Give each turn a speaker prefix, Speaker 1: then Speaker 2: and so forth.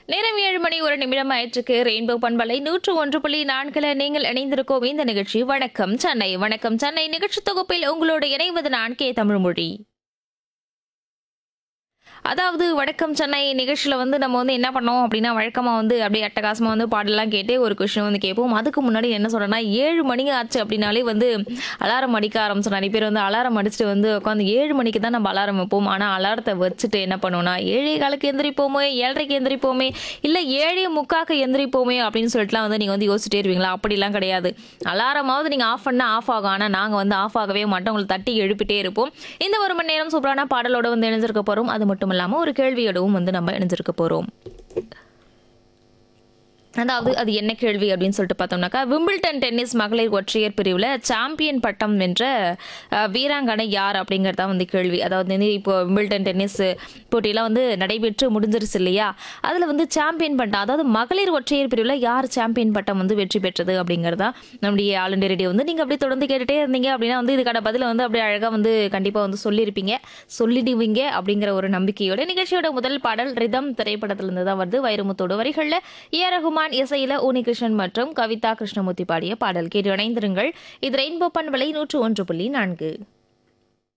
Speaker 1: நேரம் ஏழு மணி ஒரு நிமிடம் ஆயிற்றுக்கு ரெயின்போ பண்பலை நூற்று ஒன்று புள்ளி நான்குல நீங்கள் இணைந்திருக்கோம் இந்த நிகழ்ச்சி வணக்கம் சென்னை வணக்கம் சென்னை நிகழ்ச்சி தொகுப்பில் உங்களோடு இணைவது நான் கே தமிழ்மொழி அதாவது வணக்கம் சென்னை நிகழ்ச்சியில் வந்து நம்ம வந்து என்ன பண்ணோம் அப்படின்னா வழக்கமாக வந்து அப்படியே அட்டகாசமாக வந்து பாடலாம் கேட்டு ஒரு கொஷின் வந்து கேட்போம் அதுக்கு முன்னாடி என்ன சொல்கிறேன்னா ஏழு மணிக்கு ஆச்சு அப்படின்னாலே வந்து அலாரம் அடிக்க ஆரம்பிச்சோம் நிறைய பேர் வந்து அலாரம் அடிச்சுட்டு வந்து உட்காந்து ஏழு மணிக்கு தான் நம்ம அலாரம் வைப்போம் ஆனால் அலாரத்தை வச்சுட்டு என்ன பண்ணுவோம்னா ஏழே காலுக்கு எந்திரிப்போமே ஏழரைக்கு எந்திரிப்போமே இல்லை ஏழே முக்காக்கு எந்திரிப்போமே அப்படின்னு சொல்லிட்டுலாம் வந்து நீங்கள் வந்து யோசிச்சுட்டே இருப்பீங்களா அப்படிலாம் கிடையாது அலாரமாவது நீங்கள் ஆஃப் பண்ணால் ஆஃப் ஆகும் ஆனால் நாங்கள் வந்து ஆஃப் ஆகவே மாட்டோம் உங்களை தட்டி எழுப்பிட்டே இருப்போம் இந்த ஒரு மணி நேரம் சூப்பரான பாடலோட வந்து இணைஞ்சிருக்க போகிறோம் அது மட்டும் இல்லாமல் ஒரு கேள்வியோடவும் வந்து நம்ம இணைஞ்சிருக்க போகிறோம் அதாவது அது என்ன கேள்வி அப்படின்னு சொல்லிட்டு பார்த்தோம்னாக்கா விம்பிள்டன் டென்னிஸ் மகளிர் ஒற்றையர் பிரிவில் சாம்பியன் பட்டம் வென்ற அஹ், வீராங்கனை யார் அப்படிங்கிறது தான் வந்து கேள்வி அதாவது வந்து இப்போ விம்பிள்டன் டென்னிஸ் போட்டியெல்லாம் வந்து நடைபெற்று முடிஞ்சிருச்சு இல்லையா அதில் வந்து சாம்பியன் பட்டம் அதாவது மகளிர் ஒற்றையர் பிரிவில் யார் சாம்பியன் பட்டம் வந்து வெற்றி பெற்றது அப்படிங்கிறதா நம்முடைய ஆல் இண்டியா ரேடியோ வந்து நீங்கள் அப்படியே தொடர்ந்து கேட்டுட்டே இருந்தீங்க அப்படின்னா வந்து இதுக்கான பதிலை வந்து அப்படியே அழகாக வந்து கண்டிப்பாக வந்து சொல்லியிருப்பீங்க சொல்லிடுவீங்க அப்படிங்கிற ஒரு நம்பிக்கையோட நிகழ்ச்சியோட முதல் பாடல் ரிதம் திரைப்படத்திலிருந்து தான் வருது வைரமுத்தோடு வரிகளில் ஏ ரகுமான் இசையில ஊனிகிருஷ்ணன் மற்றும் கவிதா கிருஷ்ணமூர்த்தி பாடிய பாடல் கேட்டு இணைந்திருங்கள் இது ரெயின்போ பண்பலை நூற்று ஒன்று புள்ளி நான்கு